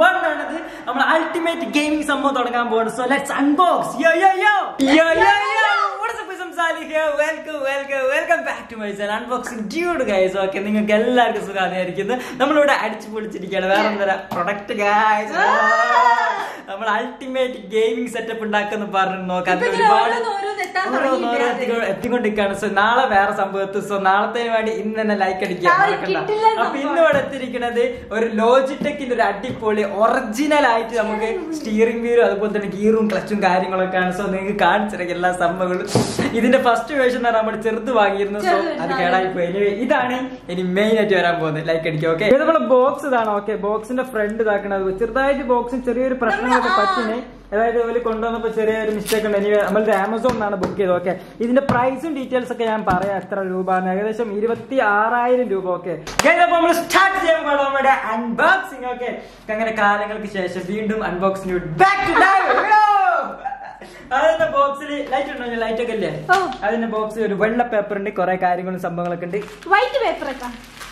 One ആണിത് നമ്മൾ ultimate gaming സംഭവം തുടങ്ങാൻ പോകുന്നത് സോ ലെറ്റ്സ് അൺബോക്സ് യോ yo yo yo yo yo welcome welcome welcome back to my channel unboxing dude guys okay നിങ്ങൾക്ക് എല്ലാവർക്കും സുഖമായിരിക്കുന്നു നമ്മളിവിടെ അടിച്ചു പൊളിച്ചിരിക്കുകയാണ് വേറെ എന്താ പ്രൊഡക്റ്റ് ഗൈസ് നമ്മൾ അൾട്ടിമേറ്റ് ഗെയിമിംഗ് സെറ്റപ്പ് ഉണ്ടാക്കുന്ന പറഞ്ഞു നോക്കാം ഇപ്പൊ അതിന് ഇങ്ങനെ ഒരുപാട് ഓരോന്ന് ഓരോന്ന് എത്താൻ ഓരോന്ന് ഓരോ തുടങ്ങിയില്ലേ? എത്തിക്കൊ- എത്തിക്കൊണ്ടിരിക്കുകയാണ് സോ നാളെ വേറെ സംഭവത്ത് സോ നാളത്തേന് വേണ്ടി ഇന്ന് തന്നെ ലൈക്ക് അടിക്കുക നാളെ മറക്കണ്ട. കിട്ടില്ല അപ്പൊ സംഭവം. ഇന്ന് ഇവിടെ എത്തിയിരിക്കുന്നത് ഒരു ലോജിടെക്കിന്റെ ഒരു അടിപൊളി ഒറിജിനൽ ആയിട്ട് നമുക്ക് സ്റ്റിയറിംഗ് വീലും അതുപോലെ തന്നെ ഗിയറും ക്ലച്ചും കാര്യങ്ങളൊക്കെയാണ് സോ നിങ്ങൾക്ക് കാണിച്ചിറങ്ങിയ എല്ലാ സംഭവങ്ങളും ഇതിന്റെ ഫസ്റ്റ് വേർഷൻ എന്ന് പറഞ്ഞാൽ നമ്മൾ ചെറുത് വാങ്ങിയിരുന്നു സോ ചെറുത് അത് ആ. കേടായി പോയി Anyway, ഇതാണ് ഇനി മെയിൻ ആയിട്ട് വരാൻ പോകുന്നത് ലൈക്ക് അടിക്കുക ഓക്കെ ഇത് നമ്മളെ ബോക്സ് ഇതാണ് ഓക്കെ ബോക്സിന്റെ ഫ്രണ്ട് ഇതാക്കണത് ചെറുതായിട്ട് ബോക്സിന് ചെറിയൊരു പ്രശ്നങ്ങളൊക്കെ നമ്മള് ആ. പറ്റിനെ അതായത് ഇവര് കൊണ്ടുവന്നപ്പോ ചെറിയൊരു മിസ്റ്റേക്ക് ഉണ്ട് ഇനി നമ്മളുടെ ആമസോൺ നിന്നാണ് ബുക്ക് ചെയ്തത് ഓക്കെ ഇതിന്റെ പ്രൈസും ഡീറ്റെയിൽസ് ഒക്കെ ഞാൻ പറയാം എത്ര രൂപ ഏകദേശം ഇരുപത്തി ആറായിരം രൂപ ഓക്കെ അപ്പൊ നമ്മൾ സ്റ്റാർട്ട് ചെയ്യാൻ പോകണം നമ്മുടെ അൺബോക്സിംഗ് ഓക്കെ അങ്ങനെ കാലങ്ങൾക്ക് ശേഷം വീണ്ടും അൺബോക്സിംഗ് ബാക്ക് ടു അതിന്റെ ബോക്സിൽ ലൈറ്റ് ഉണ്ടോ ലൈറ്റ് ഒക്കെ ഇല്ലേ ഓ. അതിന്റെ ബോക്സിൽ ഒരു വെള്ള പേപ്പർ ഉണ്ട് കുറെ കാര്യങ്ങളും സംഭവങ്ങളൊക്കെ ഉണ്ട് വൈറ്റ് പേപ്പർ ഒക്കെ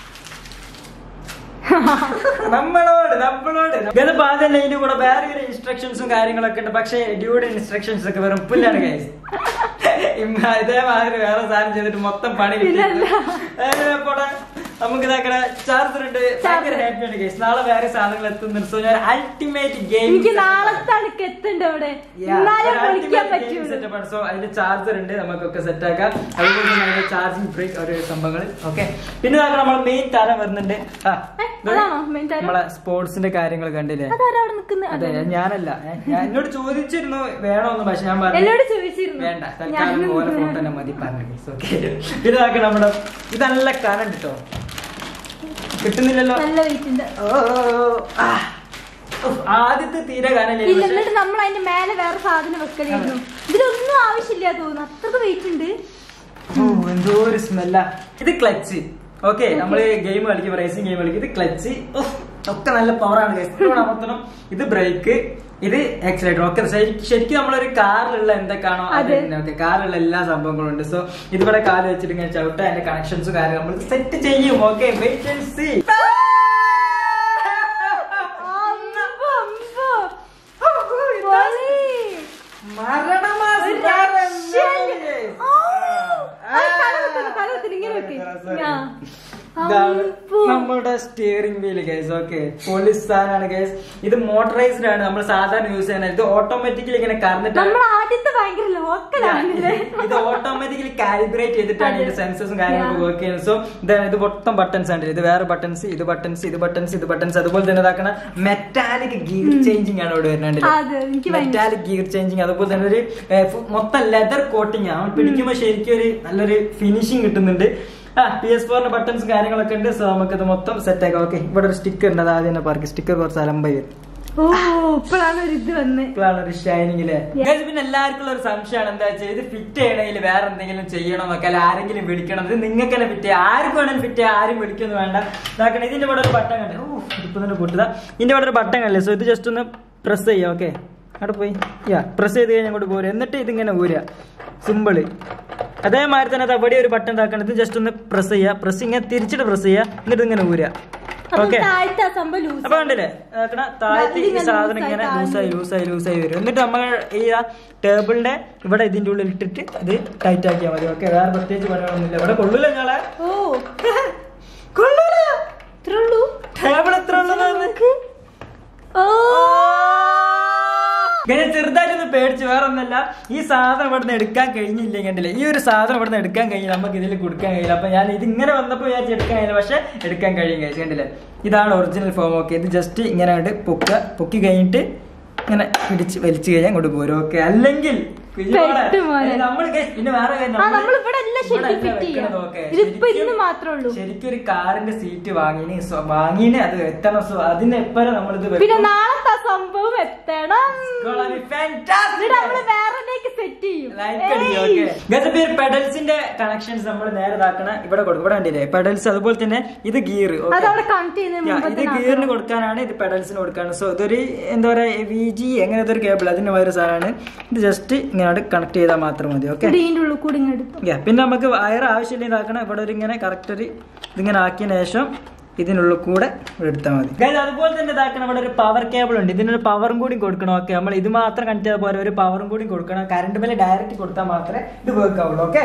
നമ്മളോട് നമ്മളോട് ഗതപ്പോ ആദ്യം ഇതിന്റെ കൂടെ വേറെ ഒരു ഇൻസ്ട്രക്ഷൻസും കാര്യങ്ങളൊക്കെ ഉണ്ട് പക്ഷേ ഡ്യൂഡ് ഇൻസ്ട്രക്ഷൻസ് ഒക്കെ വെറും പുല്ലാണ് ഗൈസ് ഇതേമാതിരി വേറെ സാധനം ചെയ്തിട്ട് മൊത്തം പണി ഇല്ലല്ല. കിട്ടിയപ്പോടെ നമുക്ക് ഇതാക്കണ ചാർജർ ഉണ്ട് ഭയങ്കര ഹാപ്പിയാണ് ഗൈസ് നാളെ വേറെ സാധനങ്ങൾ എത്തുന്നുണ്ട് സോ ഞാൻ അൾട്ടിമേറ്റ് ഗെയിം എനിക്ക് നാളെ തണുക്ക് എത്തണ്ട അവിടെ എന്നാലേ വിളിക്കാൻ പറ്റുള്ളൂ സോ അതിന്റെ ചാർജർ ഉണ്ട് നമുക്കൊക്കെ സെറ്റ് ആക്കാം അതുപോലെ തന്നെ അതിന്റെ ചാർജിങ് ബ്രേക്ക് ഒരു സംഭവങ്ങൾ ഓക്കെ പിന്നെ ഇതാക്കണം നമ്മൾ മെയിൻ താരം വരുന്നുണ്ട് ആ, ഏ, അതാണോ main താരം? നമ്മളെ സ്പോർട്സിന്റെ കാര്യങ്ങൾ കണ്ടില്ലേ അതാരാ അവിടെ നിക്കുന്നത് അതെ ഞാനല്ല ഏ, ഞാൻ എന്നോട് ചോദിച്ചിരുന്നു വേണോന്ന് പക്ഷെ ഞാൻ പറഞ്ഞു എന്നോട് ചോദിച്ചിരുന്നു വേണ്ട തൽക്കാലം പോലെ ഫോട്ടോ തന്നെ മതി പറഞ്ഞു ഓക്കെ പിന്നെ ഇതാക്കണം നമ്മുടെ ഇത് നല്ല കനം കേട്ടോ കിട്ടുന്നില്ലല്ലോ നല്ല വെയിറ്റ് ഉണ്ട് ഓ, ആ. ഉഫ്, ആദ്യത്തെ തീരെ കനല്ലേ ഇല്ല പക്ഷെ- എന്നിട്ട് നമ്മൾ അതിന്റെ മേലെ വേറെ സാധനം വെക്കലായിരുന്നു ഇതിലൊന്നും ആവശ്യമില്ല തോന്നുന്നു അത്രക്ക് വെയിറ്റ് ഉണ്ട് ഓ, എന്തോ ഒരു സ്മെല്ല ഇത് ക്ലച്ച് ഓക്കെ നമ്മള് ഗെയിം കളിക്കും റേസിംഗ് ഗെയിം കളിക്കും ഇത് ക്ലച്ച് ഒക്കെ നല്ല പവറാണ് അമർത്തണം ഇത് ബ്രേക്ക് ഇത് ആക്സിലേറ്റർ ഓക്കെ ശരിക്കും നമ്മളൊരു കാറിലുള്ള എന്തൊക്കെയാണോ അത് അതെ. ഓക്കെ കാറിലുള്ള എല്ലാ സംഭവങ്ങളും ഉണ്ട് സോ ഇതിവിടെ കാല് വെച്ചിട്ട് ഇങ്ങനെ ചവിട്ട അതിന്റെ കണക്ഷൻസും കാര്യങ്ങളും നമ്മൾ സെറ്റ് ചെയ്യും ഓക്കെ വെയിറ്റ് ആൻഡ് സീ അമ്പോ, അമ്പോ. പൊളി. ഒരു രക്ഷയില്ല. ഓ, അത് തല കുത്തണം, തല കുത്തണം, ഇങ്ങനെ വെക്ക്. ആ. ഇതാണ് അമ്പോ. നമ്മുടെ steering wheel guys okay police സാധനമാണ് ഗൈസ് ഇത് മോട്ടറൈസ്ഡ് ആണ് നമ്മൾ സാധാരണ യൂസ് ചെയ്യുന്നത് ഇത് ഓട്ടോമാറ്റിക്കലി ഇങ്ങനെ കറന്നിട്ടാണ് നമ്മൾ ആദ്യത്തെ ഭയങ്കര ലോക്കലാണ് ഇത് ഓട്ടോമാറ്റിക്കലി കാലിബ്രേറ്റ് ചെയ്തിട്ടാണ് അതെ. ഇതിന്റെ സെൻസേഴ്സും കാര്യങ്ങളൊക്കെ Yeah. വർക്ക് ചെയ്യുന്നത് സോ ഇത് ഇത് മൊത്തം ബട്ടൺസ് ആണ് ഇത് വേറെ ബട്ടൺസ് ഇത് ബട്ടൺസ് ഇത് ബട്ടൺസ് ഇത് ബട്ടൺസ് അതുപോലെ തന്നെ ഇതാക്കണ മെറ്റാലിക് ഗിയർ ചേഞ്ചിങ് ആണ് ഇവിടെ വരുന്നുണ്ട് അതെ, എനിക്ക് ഭയങ്കര- മെറ്റാലിക് ഗിയർ ചേഞ്ചിങ് അതുപോലെ തന്നെ ഒരു ഏ, ഫു- മൊത്തം ലെതർ കോട്ടിങ് ആണ് പിടിക്കുമ്പോൾ ശരിക്കും ഒരു നല്ലൊരു ഫിനിഷിങ് കിട്ടുന്നുണ്ട് ആ പി എസ് ഫോറിന്റെ ബട്ടൺസ് കാര്യങ്ങളൊക്കെ ഉണ്ട് സോ നമുക്കത് മൊത്തം സെറ്റ് ആക്കാം ഓക്കെ ഇവിടെ ഒരു സ്റ്റിക്കർ ഉണ്ട് അത് ആദ്യം തന്നെ പറയും സ്റ്റിക്കർ കുറച്ച് അലമ്പായി വരും ഓ ഇപ്പോഴാണ് ഒരു ഇത് വന്ന് ഇപ്പോഴാണ് ഒരു ഷൈനിങ് അല്ലേ Yeah. Guys, പിന്നെ എല്ലാവർക്കും ഉള്ള ഒരു സംശയമാണ് എന്താ വെച്ചാൽ ഇത് ഫിറ്റ് ചെയ്യണമെങ്കിൽ വേറെ എന്തെങ്കിലും ചെയ്യണം എന്നൊക്കെ അല്ല ആരെങ്കിലും വിളിക്കണം ഇത് നിങ്ങൾക്ക് തന്നെ ഫിറ്റ് ചെയ്യാം ആർക്കും വേണമെങ്കിലും ഫിറ്റ് ചെയ്യാം ആരും വിളിക്കൊന്നും വേണ്ട ഇതാക്കണം ഇതിന്റെ ഇവിടെ ഒരു ബട്ടൺ കണ്ടേ ഓ ഇപ്പൊ തന്നെ പൊട്ടുക ഇതിന്റെ ഇവിടെ ഒരു ബട്ടൺ കണ്ടേ സോ ഇത് ജസ്റ്റ് ഒന്ന് പ്രസ് ചെയ്യാം ഓക്കെ അവിടെ പോയി യാ പ്രസ് ചെയ്ത് കഴിഞ്ഞാൽ അങ്ങോട്ട് പോരുക എന്നിട്ട് ഇതിങ്ങനെ ഊരുക സിമ്പിള് അതേമാതിരി തന്നെ അത് അവിടെ ഒരു ബട്ടൺ ഇതാക്കണം ഇത് ജസ്റ്റ് ഒന്ന് പ്രസ് ചെയ്യുക പ്രസ് ഇങ്ങനെ തിരിച്ചിട്ട് പ്രസ് ചെയ്യുക എന്നിട്ട് ഇങ്ങനെ ഊരുക അപ്പൊ ഓക്കെ താഴത്തെ ആ സംഭവം ലൂസ് അപ്പൊ കണ്ടില്ലേ ആക്കണ താഴത്ത് ഈ ഇതിങ്ങനെ സാധനം ലൂസായി ഇങ്ങനെ താഴെ ലൂസായി ലൂസായി ലൂസായി വരും എന്നിട്ട് നമ്മൾ ഈ ടേബിളിന്റെ ഇവിടെ ഇതിന്റെ ഉള്ളിൽ ഇട്ടിട്ട് ഇത് ടൈറ്റ് ആക്കിയാൽ മതി ഓക്കെ വേറെ പ്രത്യേകിച്ച് പണികളൊന്നുമില്ല ഇവിടെ കൊള്ളൂല ഞങ്ങളെ ഓ കൊള്ളൂല ഇത്രേ ഉള്ളൂ ടേബിൾ എത്ര ഉള്ളതാണ് ഓ ഇങ്ങനെ ചെറുതായിട്ടൊന്ന് പേടിച്ച് വേറെ ഒന്നല്ല ഈ സാധനം ഇവിടുന്ന് എടുക്കാൻ കഴിഞ്ഞില്ല കണ്ടില്ലേ ഈ ഒരു സാധനം ഇവിടുന്ന് എടുക്കാൻ കഴിഞ്ഞില്ല നമുക്ക് ഇതിൽ കൊടുക്കാൻ കഴിയില്ല അപ്പൊ ഞാൻ ഇത് ഇങ്ങനെ വന്നപ്പോൾ വിചാരിച്ച് എടുക്കാൻ കഴിയില്ല പക്ഷെ എടുക്കാൻ കഴിയും കഴിച്ചു കണ്ടില്ലേ ഇതാണ് ഒറിജിനൽ ഫോം ഓക്കെ ഇത് ജസ്റ്റ് ഇങ്ങനെ അങ്ങോട്ട് പൊക്കുക പൊക്കി കഴിഞ്ഞിട്ട് ഇങ്ങനെ പിടിച്ച് വലിച്ചു കഴിഞ്ഞാൽ അങ്ങോട്ട് പോരും ഓക്കെ അല്ലെങ്കിൽ കുഞ്ഞുമോളെ, പെട്ട് മോനെ. ഏ, നമ്മള് guys, പിന്നെ വേറെ കാര്യം, ആ, നമ്മള് നമ്മൾ ഇവിടെ എല്ലാം ശരിക്കും ഇവിടെ fit എല്ലാം ചെയ്യാം. വെക്കണത് okay. ഇതിപ്പോ ശരിക്കും- ഇന്ന് മാത്രമേ ഉള്ളൂ. ശരിക്കും ഒരു കാറിന്റെ സീറ്റ് വാങ്ങിന് സോ- വാങ്ങിന് അത് എത്തണം സോ അതിന് എപ്പോഴും നമ്മളിത് പിന്നെ വെക്കും. നാളത്തെ ആ സംഭവം എത്തണം Gonna be fantastic. എന്നിട്ട് നമ്മള് വേറെ സെറ്റ് ചെയ്യും ഏയ്. പെഡൽസിന്റെ കണക്ഷൻസ് നമ്മൾ നേരെ ഇതാക്കണ ഇവിടെ കൊടുക്കും ഇവിടെ കണ്ടില്ലേ പെഡൽസ് അതുപോലെ തന്നെ ഇത് ഗിയർ അത് അവിടെ കണക്ട് ചെയ്യുന്നതിന് ഇത് മുമ്പത്തെ ഗിയറിന് കൊടുക്കാനാണ് ഇത് പെഡൽസിന് കൊടുക്കാണ് സോ ഇതൊരു എന്താ പറയാ വി ജി എങ്ങനെ ഇതൊരു കേബിൾ അതിന് വേറെ സാധനമാണ് ഇത് ജസ്റ്റ് ഇങ്ങനെ കണക്ട് ചെയ്താൽ മാത്രം മതി ഓക്കെ ഇതിന്റെ ഉള്ളിൽ കൂടി ഇങ്ങ് എടുത്തു പിന്നെ നമുക്ക് വയർ ആവശ്യമില്ല ഇതാക്കണം ഇവിടെ ഒരു ഇങ്ങനെ കറക്റ്റ് ഒരു ഇതിങ്ങനെ ആക്കിയതിന് ശേഷം ഇതിനുള്ളിൽ കൂടെ എടുത്താൽ മതി Guys, അതുപോലെ തന്നെ ഇതാക്കണം ഇവിടെ ഒരു പവർ കേബിൾ ഉണ്ട് ഇതിനൊരു പവറും കൂടി കൊടുക്കണം ഓക്കെ നമ്മൾ ഇത് മാത്രം കണക്ട് ചെയ്ത പോലെ ഒരു പവറും കൂടി കൊടുക്കണം കറണ്ട് മേലെ ഡയറക്റ്റ് കൊടുത്താൽ മാത്രമേ ഇത് വർക്ക് ആവുള്ളൂ ഓക്കെ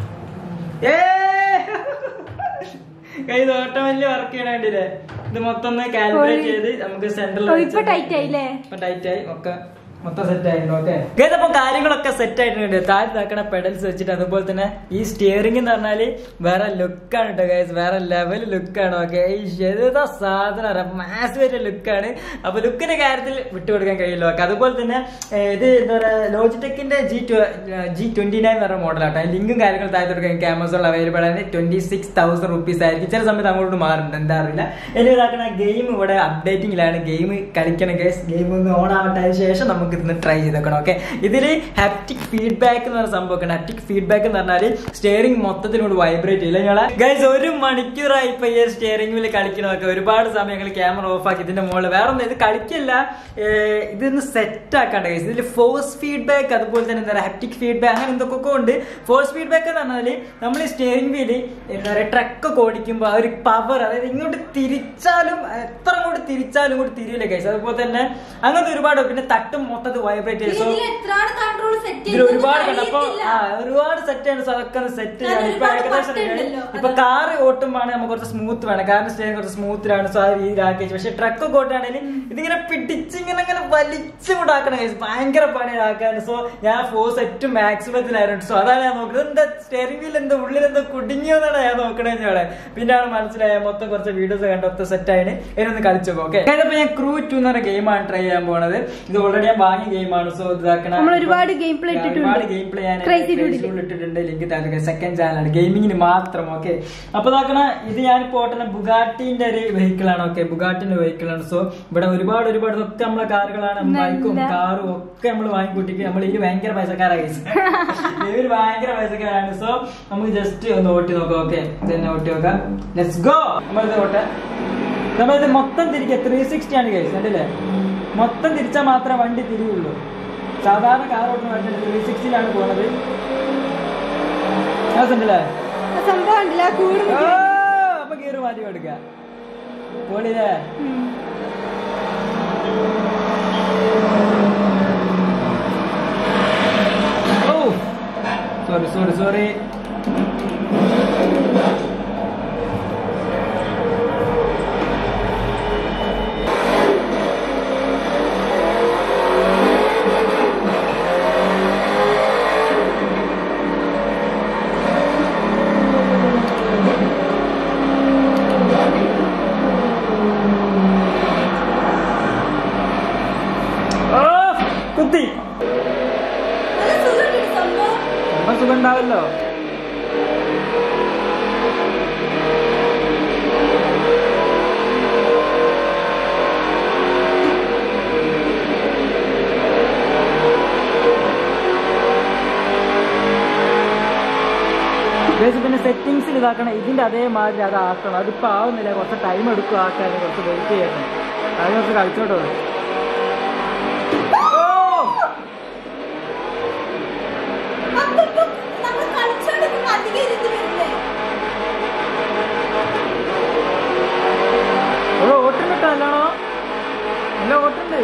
ഇത് ഓട്ടോമാറ്റിക് വർക്ക് ചെയ്യണ വേണ്ടിയില്ലേ ഇത് മൊത്തം ഒന്ന് കാൽക്കുലേറ്റ് ചെയ്ത് നമുക്ക് സെൻട്രൽ ഓ, ഇപ്പൊ ടൈറ്റ് ആയില്ലേ ഇപ്പൊ ടൈറ്റ് ആയി ഒക്കെ മൊത്തം സെറ്റ് ആയിട്ടുണ്ട് ഓക്കെ അപ്പൊ കാര്യങ്ങളൊക്കെ സെറ്റ് ആയിട്ടുണ്ട് താഴെ താക്കണ പെഡൽസ് വെച്ചിട്ട് അതുപോലെ തന്നെ ഈ സ്റ്റിയറിംഗ് എന്ന് പറഞ്ഞാല് വേറെ ലുക്കാണ് കേട്ടോ ഗൈസ് വേറെ ലെവൽ ലുക്കാണ് ഓക്കെ ഏതാ സാധനം മാസിവായിട്ട് ലുക്കാണ് അപ്പൊ ലുക്കിന്റെ കാര്യത്തിൽ വിട്ടുകൊടുക്കാൻ കഴിയില്ല ഓക്കെ അതുപോലെ തന്നെ ഏ, ഇത് എന്താ പറയാ ലോജിടെക്കിന്റെ ജി ജി ട്വന്റി നയൻ എന്ന് പറഞ്ഞ മോഡലാട്ടോ ലിങ്കും കാര്യങ്ങളും താഴെ കൊടുക്കാൻ എനിക്ക് ആമസോണിൽ അവൈലബിൾ ആണ് ട്വന്റി സിക്സ് തൗസൻഡ് റുപ്പീസ് ആയിരിക്കും ചില സമയത്ത് അങ്ങോട്ട് മാറുന്നുണ്ട് എന്താ അറിയില്ല എന്നെ ഇതാക്കണ ഗെയിം ഇവിടെ അപ്ഡേറ്റിംഗിലാണ് ഗെയിം കളിക്കണം ഗൈസ് ഗെയിം ഒന്ന് ഓൺ ആവട്ടെ അതിന് ശേഷം നമുക്ക് ഇതൊന്ന് ട്രൈ ചെയ്തേക്കണം ഓക്കെ ഇതിൽ ഹാപ്റ്റിക് ഫീഡ്ബാക്ക് എന്ന് പറഞ്ഞ സംഭവം ഹാപ്റ്റിക് ഫീഡ്ബാക്ക് എന്ന് പറഞ്ഞാൽ സ്റ്റിയറിംഗ് മൊത്തത്തിനോട് വൈബ്രേറ്റ് ചെയ്യില്ല ഞങ്ങളെ ഗൈസ് ഒരു മണിക്കൂറായി ഇപ്പൊ ഈ സ്റ്റിയറിംഗ് വീല് കളിക്കണമൊക്കെ ഒരുപാട് സമയം ഞങ്ങൾ ക്യാമറ ഓഫ് ആക്കി ഇതിന്റെ മുകളിൽ വേറെ ഒന്നും ഇത് കളിക്കില്ല ഏർ ഇതൊന്ന് സെറ്റ് ആക്കാണ്ട് ഗൈസ് ഇതിൽ ഫോഴ്സ് ഫീഡ്ബാക്ക് അതുപോലെ തന്നെ എന്താ പറയുക ഹാപ്റ്റിക് ഫീഡ്ബാക്ക് അങ്ങനെ എന്തൊക്കെ ഉണ്ട് ഫോഴ്സ് ഫീഡ്ബാക്ക് എന്ന് പറഞ്ഞാൽ നമ്മൾ ഈ സ്റ്റിയറിംഗ് വീല് എന്താ പറയുക ട്രക്ക് ഓടിക്കുമ്പോൾ ആ ഒരു പവർ അതായത് ഇങ്ങോട്ട് തിരിച്ചാലും എത്ര അങ്ങോട്ട് തിരിച്ചാലും ഇങ്ങോട്ട് തിരിയില്ല ഗൈസ് അതുപോലെ തന്നെ അങ്ങനത്തെ ഒരുപാട് പിന്നെ തട്ടും മൊത്തത്തിൽ വൈബ്രേറ്റ് ചെയ്യും സോ ഇതിൽ എത്രയാണ് കൺട്രോൾ സെറ്റ് ഇതിൽ ഒരുപാട് കണ്ടു അപ്പൊ ആ ഒരുപാട് സെറ്റ് ആണ് സോ അതൊക്കെ ഒന്ന് സെറ്റ് ചെയ്യണം അതിൽ ഇപ്പൊ ഒരുപാട് ഏകദേശം ബട്ടൺ ഉണ്ടല്ലോ. ഇപ്പൊ കാറ് ഓട്ടുമ്പോൾ നമുക്ക് കുറച്ച് സ്മൂത്ത് വേണം കാരണം സ്റ്റേഷൻ കുറച്ച് സ്മൂത്തിലാണ് സോ ആ രീതിയിലാക്കി പക്ഷെ ട്രക്ക് ഒക്കെ ഓട്ടാണെങ്കിൽ ഇതിങ്ങനെ പിടിച്ച് ഇങ്ങനെ ഇങ്ങനെ വലിച്ചു കൊണ്ടാക്കണം guys. ഭയങ്കര പണിയാക്കാൻ സോ ഞാൻ ഫോഴ്സ് ഏറ്റവും മാക്സിമത്തിലായിരുന്നു സോ അതാണ് ഞാൻ നോക്കുന്നത് എന്താ സ്റ്റിയറിംഗ് വീൽ എന്താ ഉള്ളിൽ എന്താ കുടുങ്ങിയോ എന്നാണ് ഞാൻ നോക്കണേ ഞാൻ പിന്നെയാണ് മനസ്സിലായ മൊത്തം കുറച്ച് വീഡിയോസ് കണ്ട് ഒത്ത സെറ്റ് ആയിട്ട് ഇതിനൊന്ന് കളിച്ചു ഓക്കെ അപ്പൊ ഞാൻ ക്രൂ ടു എന്ന് പറഞ്ഞ ഗെയിമാണ് ട്രൈ ചെയ്യാൻ പോണത് ഇത് ഓൾറെഡി ഞാൻ വാങ്ങിയ ഗെയിമാണ് സോ ഇതാക്കണ നമ്മൾ ഒരുപാട് game play ഇട്ടിട്ടുണ്ട്. ഒരുപാട് ഗെയിം പ്ലേ ഞാൻ Crazy Dude ല്. ഫേസ്ബുക്കിൽ ഇട്ടിട്ടുണ്ട് ലിങ്ക് താഴെ സെക്കൻഡ് ചാനലാണ് ഗെയിമിങ്ങിന് മാത്രം ഓക്കെ അപ്പൊ ഇതാക്കണ ഇത് ഞാൻ പോട്ടുന്ന ബുഗാട്ടിന്റെ ഒരു വെഹിക്കിൾ ആണ് ഓക്കെ ബുഗാട്ടിന്റെ വെഹിക്കിൾ ആണ് സോ ഇവിടെ ഒരുപാട് ഒരുപാട് ഇതൊക്കെ നമ്മളെ കാറുകളാണ് ബൈക്കും നല്ല. കാറും ഒക്കെ നമ്മൾ വാങ്ങിക്കൂട്ടിട്ട് നമ്മൾ ഇതിന് ഭയങ്കര പൈസക്കാരായി ഇവര് ഭയങ്കര പൈസക്കാരാണ് സോ നമുക്ക് ജസ്റ്റ് ഒന്ന് ഓട്ടി നോക്കാം ഓക്കെ ഇതന്നെ ഓട്ടി നോക്കാം ലെറ്റ്സ് ഗോ നമ്മളിത് ഓട്ടെ നമ്മളിത് മൊത്തം തിരിക്കുക ത്രീ സിക്സ്റ്റി ആണ് കേസ് കണ്ടില്ലേ മൊത്തം തിരിച്ചാൽ മാത്രമേ വണ്ടി തിരിയുള്ളൂ സാധാരണ കാർ ഓട്ടുന്ന വണ്ടി ത്രീ സിക്സ്റ്റിയിലാണ് പോണത് ഉണ്ടല്ലേ ആ സംഭവം ഉണ്ടല്ലോ ആ കൂടും ഓ, അപ്പൊ ഗീറ് മാറ്റി കൊടുക്ക പോണില്ലേ ഓ സോറി സോറി സോറി ഓ കുത്തി നല്ല സുഖമുണ്ട് ഈ സംഭവം അപ്പൊ സുഖം ഉണ്ടാവല്ലോ ഗൈസ് പിന്നെ സെറ്റിങ്സിൽ ഇതാക്കണം ഇതിന്റെ അതേമാതിരി അത് ആക്കണം അതിപ്പോ ആവുന്നില്ല കുറച്ച് ടൈം എടുക്കും ആക്കാൻ കുറച്ച് വെയിറ്റ് ചെയ്യണം അത് കുറച്ച് കളിച്ചോട്ടോ അപ്പൊ നമ്മൾ കളിച്ചോണ്ടിരിക്കുമ്പോ അധികം ഇരുന്ന് വരുന്നേ ഓ ഓട്ടുണ്ട് നല്ലോണോ നല്ല ഓട്ടുണ്ട്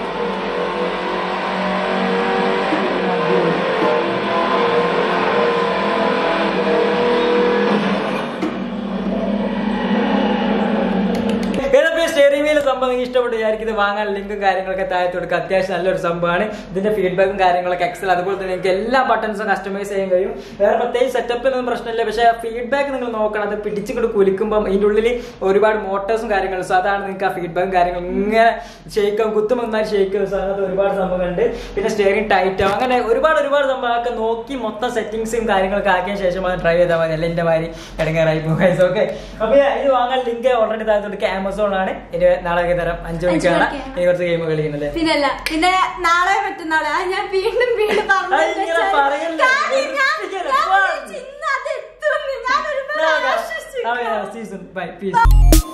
സ്റ്റിയറിംഗ് വീൽ സംഭവം നിങ്ങൾക്ക് ഇഷ്ടപ്പെട്ടു വിചാരിക്കും ഇത് വാങ്ങാൻ ലിങ്കും കാര്യങ്ങളൊക്കെ താഴത്ത് കൊടുക്കുക അത്യാവശ്യം നല്ലൊരു സംഭവമാണ് ഇതിന്റെ ഫീഡ്ബാക്കും കാര്യങ്ങളൊക്കെ എക്സൽ അതുപോലെ തന്നെ നിങ്ങൾക്ക് എല്ലാ ബട്ടൺസും കസ്റ്റമൈസ് ചെയ്യാൻ കഴിയും വേറെ പ്രത്യേകിച്ച് സെറ്റപ്പിനൊന്നും പ്രശ്നമില്ല പക്ഷേ ഫീഡ്ബാക്ക് നിങ്ങൾ നോക്കണം അത് പിടിച്ചിങ്ങോട്ട് കുലിക്കുമ്പോൾ ഇതിൻ്റെ ഉള്ളിൽ ഒരുപാട് മോട്ടേഴ്സും കാര്യങ്ങളും സോ അതാണ് നിങ്ങൾക്ക് ആ ഫീഡ്ബാക്കും കാര്യങ്ങളും ഇങ്ങനെ ഷെയ്ക്കും കുത്തുമെന്നാൽ ഷെയ്ക്കും സോ അങ്ങനത്തെ ഒരുപാട് സംഭവങ്ങളുണ്ട് പിന്നെ സ്റ്റിയറിംഗ് ടൈറ്റ് ആവും അങ്ങനെ ഒരുപാട് ഒരുപാട് സംഭവമൊക്കെ നോക്കി മൊത്തം സെറ്റിംഗ്സും കാര്യങ്ങളൊക്കെ ആക്കിയ ശേഷം അത് ട്രൈ ചെയ്താൽ മതി അല്ല എൻ്റെ മാതിരി ഇടങ്ങാറായി പോകും ഓക്കെ അപ്പൊ ഇത് വാങ്ങാൻ ലിങ്ക് ഓൾറെഡി താഴത്ത് കൊടുക്കുക ആമസോൺ ആണ് ഇനി നാളെ തരാം അഞ്ചു അഞ്ച് മണിക്കാണ് മണിക്ക്. ഇനി കുറച്ച് ഗെയിം കളിക്കുന്നത് പിന്നല്ല പിന്നെ നാളെ മറ്റന്നാളെ ആ ഞാൻ വീണ്ടും വീണ്ടും പറഞ്ഞു അത് ഇങ്ങനെ പറയല്ലേ. വെറുപ്പിക്കല്ലേ. ഞാൻ വിചാരിച്ചു ഇന്ന് അത് എത്തുമെന്ന് ഞാൻ ഒരുപാട് ആശ്വസിച്ചു സീസൺ ബൈ പീസ്